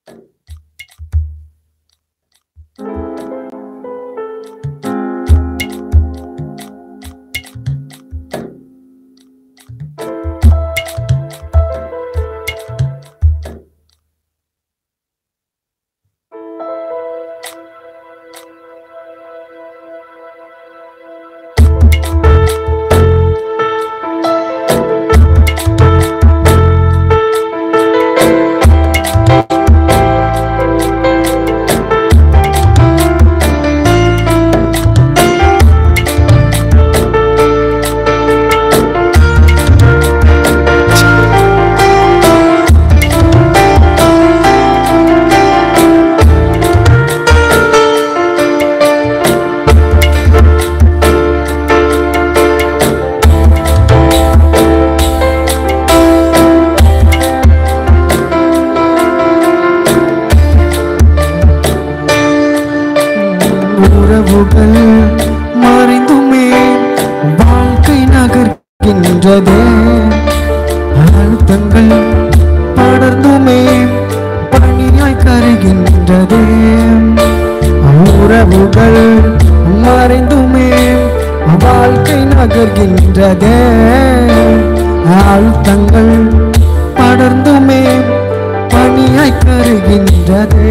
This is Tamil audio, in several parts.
உறவுகள் மறைந்துமே வாழ்க்கை நகர்கின்றதே அழுத்தங்கள் படர்ந்துமே பணியாய் கருகின்றதே உறவுகள் மறைந்துமே வாழ்க்கை நகர்கின்றதே அழுத்தங்கள் படர்ந்துமே பணியாய் கருகின்றதே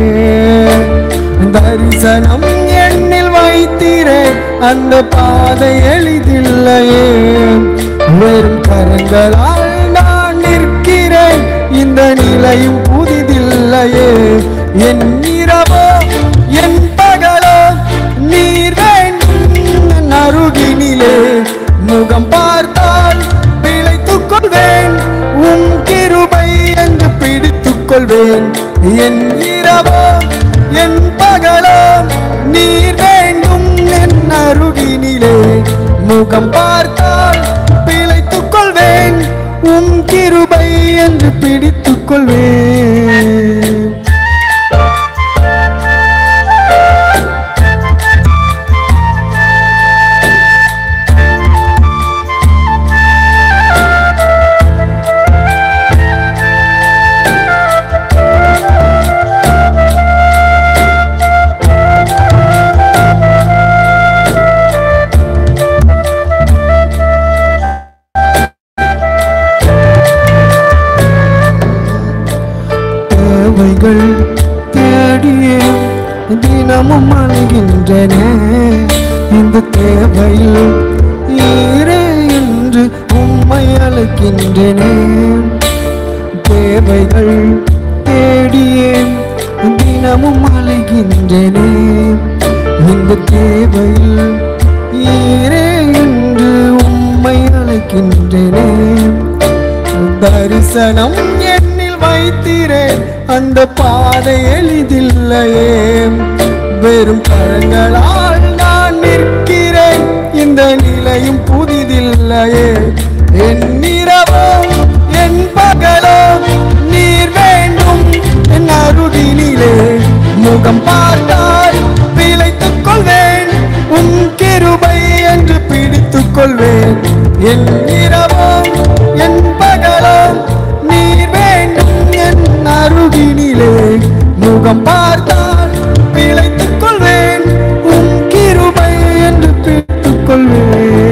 தரிசனம் எண்ணில் வைத்தீரே அந்த பாதை எளிதில்லையே வெறும் கரங்களால் நான் நிற்கிறேன் இந்த நிலையும் புதிதில்லையே என் இரவோ என் பகலோ நீர் வேண்டும் என் அருகினிலே முகம் பார்த்தால் பிழைத்துக் கொள்வேன் உன் கிருபை என்று பிடித்துக் கொள்வேன் என் இரவோ என் பகலோ நீர் வேண்டும் என் அருகினிலே முகம் பார்த்தால் பிழைத்துக் கொள்வேன் உன் கிருபை என்று பிடித்துக் கொள்வேன் தேவைகள் தேடியே தினமும் அழுகின்றன இந்த தேவையில் ஈரே என்று உம்மை அழைக்கின்றன தேவைகள் தேடியே தினமும் அழைகின்றன இந்த தேவையில் ஈரே என்று உம்மை அழைக்கின்றன தரிசனம் என்னில் வைத்தீரே அந்த பாதை எளிதில்லையே வெறும் கரங்களால் நான் நிற்கிறேன் இந்த நிலையும் புதிதில்லையே என் இரவோ என் பகலோ நீர் வேண்டும் என் அருகினிலே முகம் பார்த்தால் பிழைத்துக் கொள்வேன் உன் கிருபை என்று பிடித்துக் கொள்வேன் என் இரவோ என் பகலோ நீர் வேண்டும் என் அருகினிலே முகம் பார்த்தால் பிழைத்துக் கொள்வேன் உன் கிருபை என்று பிடித்துக் கொள்வேன்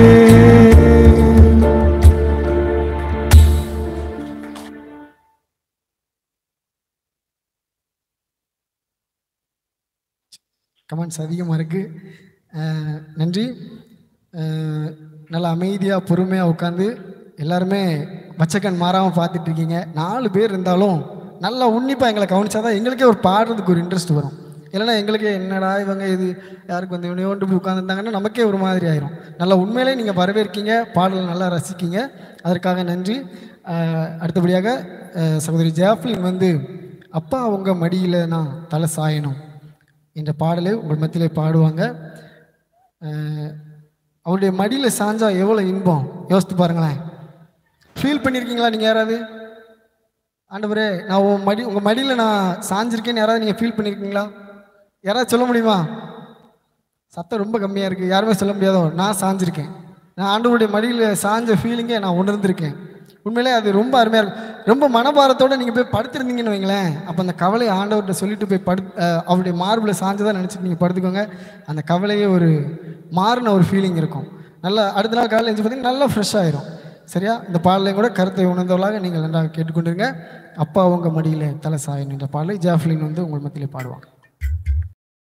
கமெண்ட்ஸ் அதிகமாக இருக்குது நன்றி அஹ், நல்ல அமைதியாக பொறுமையாக உட்காந்து எல்லாருமே பச்சைக்கண் மாறாமல் பார்த்துட்டு இருக்கீங்க நாலு பேர் இருந்தாலும் நல்லா உன்னிப்பாக எங்களை கவனிச்சாதான் எங்களுக்கே ஒரு பாடுறதுக்கு ஒரு இன்ட்ரெஸ்ட் வரும் இல்லைன்னா எங்களுக்கு என்னடா இவங்க இது யாருக்கு வந்து இவனையோண்டு போய் உட்காந்துருந்தாங்கன்னா நமக்கே ஒரு மாதிரி ஆயிரும் நல்லா உண்மையிலே நீங்கள் வரவேற்கீங்க பாடல் நல்லா ரசிக்கீங்க அதற்காக நன்றி அஹ், அடுத்தபடியாக அஹ், சகோதரி ஜாஃப்லின் வந்து அப்பா அவங்க மடியில் நான் தலை சாயணும் என்ற பாடலை உங்கள் மத்தியிலே பாடுவாங்க அஹ், அவருடைய மடியில் சாஞ்சா எவ்வளோ இன்பம் யோசித்து பாருங்களேன் ஃபீல் பண்ணியிருக்கீங்களா நீங்கள் யாராவது ஆண்டவரே நான் உன் மடி உங்கள் மடியில் நான் சாஞ்சிருக்கேன்னு யாராவது நீங்கள் ஃபீல் பண்ணியிருக்கீங்களா யாராவது சொல்ல முடியுமா சத்தம் ரொம்ப கம்மியாக இருக்குது யாருமே சொல்ல முடியாதோ நான் சாஞ்சிருக்கேன் நான் ஆண்டவருடைய மடியில் சாஞ்ச ஃபீலிங்கை நான் உணர்ந்திருக்கேன் உண்மையிலே அது ரொம்ப அருமையாக இருக்கும் ரொம்ப மனபாரத்தோட நீங்கள் போய் படுத்திருந்தீங்கன்னு வைங்களேன் அப்போ அந்த கவலையை ஆண்டவர்கிட்ட சொல்லிட்டு போய் படு அஹ் அவருடைய மார்பில் சாஞ்சதாக நினச்சிட்டு நீங்கள் படுத்துக்கோங்க அந்த கவலையே ஒரு மாறின ஒரு ஃபீலிங் இருக்கும் நல்லா அடுத்த நாள் காலையில் எழுந்து பார்த்தீங்கன்னா நல்லா ஃப்ரெஷ் ஆயிரும் சரியா இந்த பாடலையும் கூட கருத்தை உணர்ந்தவர்களாக நீங்கள் நன்றாக கேட்டுக்கொண்டிருங்க அப்பா உங்கள் மடியில் தலை சாயன் என்ற பாடலை ஜாஃப்லின் வந்து உங்கள் மத்தியிலே பாடுவாங்க